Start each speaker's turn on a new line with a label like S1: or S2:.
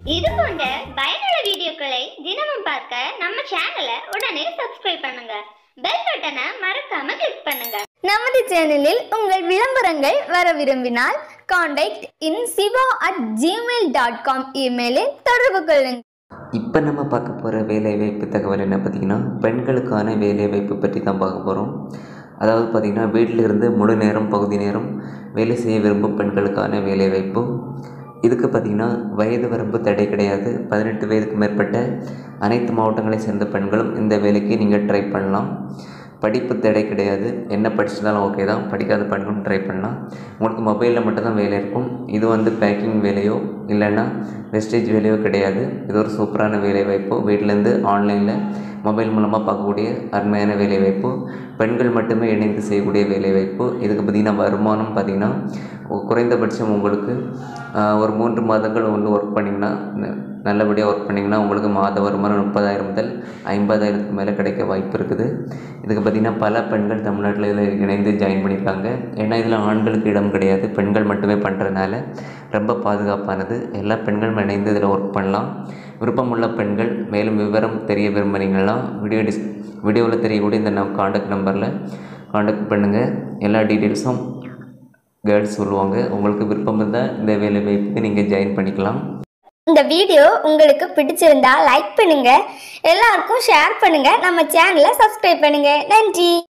S1: இது போன்ற பயனுள்ள வீடியோக்களை தினமும் பார்க்க நம்ம சேனலை உடனே சப்ஸ்கிரைப் பண்ணுங்க பெல் பட்டனை மறக்காம கிளிக் பண்ணுங்க
S2: நமது சேனலில் உங்கள் விளம்பரங்கள் வர விரும்பினால் contact in Siva at Gmail dot com இமெயிலில் தொடர்பு கொள்ளுங்கள்
S3: இப்போ நம்ம பார்க்க போகிற வேலைவாய்ப்பு தகவல் என்ன பார்த்திங்கன்னா பெண்களுக்கான வேலைவாய்ப்பு பற்றி தான் பார்க்க போகிறோம் அதாவது பார்த்திங்கன்னா வீட்டில் இருந்து முழு நேரம் பகுதி நேரம் வேலை செய்ய விரும்பும் பெண்களுக்கான வேலைவாய்ப்பு இதுக்கு பார்த்திங்கன்னா வயது வரம்பு தடை கிடையாது பதினெட்டு வயதுக்கு மேற்பட்ட அனைத்து மாவட்டங்களைச் சேர்ந்த பெண்களும் இந்த வேலைக்கு நீங்கள் ட்ரை பண்ணலாம் படிப்பு தடை கிடையாது என்ன படிச்சிருந்தாலும் ஓகே தான் படிக்காத பெண்களும் ட்ரை பண்ணலாம் உங்களுக்கு மொபைலில் மட்டும்தான் வேலை இருக்கும் இது வந்து பேக்கிங் வேலையோ இல்லைன்னா வெஸ்டேஜ் வேலையோ கிடையாது இது ஒரு சூப்பரான வேலை வாய்ப்பு வீட்டிலேருந்து ஆன்லைனில் மொபைல் மூலமாக பார்க்கக்கூடிய அருமையான வேலை வாய்ப்பு பெண்கள் மட்டுமே இணைந்து செய்யக்கூடிய வேலை வாய்ப்பு இதுக்கு பார்த்திங்கன்னா வருமானம் பார்த்திங்கன்னா குறைந்தபட்சம் உங்களுக்கு ஆஹ், ஒரு மூன்று மாதங்கள் வந்து ஒர்க் பண்ணிங்கன்னா ந- நல்லபடியாக ஒர்க் பண்ணிங்கன்னா உங்களுக்கு மாத வருமானம் முப்பதாயிரம் முதல் ஐம்பதாயிரத்துக்கு மேலே கிடைக்க வாய்ப்பு இருக்குது இதுக்கு பார்த்திங்கன்னா பல பெண்கள் தமிழ்நாட்டில் இதில் இணைந்து ஜாயின் பண்ணியிருக்காங்க ஏன்னா இதில் ஆண்களுக்கு இடம் கிடையாது பெண்கள் மட்டுமே பண்ணுறதுனால ரொம்ப பாதுகாப்பானது எல்லா பெண்களும் இணைந்து இதில் ஒர்க் பண்ணலாம் விருப்பமுள்ள பெண்கள் மேலும் விவரம் தெரிய விரும்புனீங்கன்னா வீடியோ டிஸ் வீடியோவில் தெரியக்கூடிய இந்த நம் காண்டாக்ட் நம்பரில் காண்டாக்ட் பண்ணுங்கள் எல்லா டீட்டெயில்ஸும் கேர்ள்ஸ் சொல்லுவாங்க உங்களுக்கு விருப்பம் இருந்தால் இந்த வேலை வாய்ப்புக்கு நீங்கள் ஜாயின் பண்ணிக்கலாம்
S2: இந்த வீடியோ உங்களுக்கு பிடிச்சிருந்தா லைக் பண்ணுங்க எல்லாருக்கும் ஷேர் பண்ணுங்க நம்ம சேனலை சப்ஸ்கிரைப் பண்ணுங்க நன்றி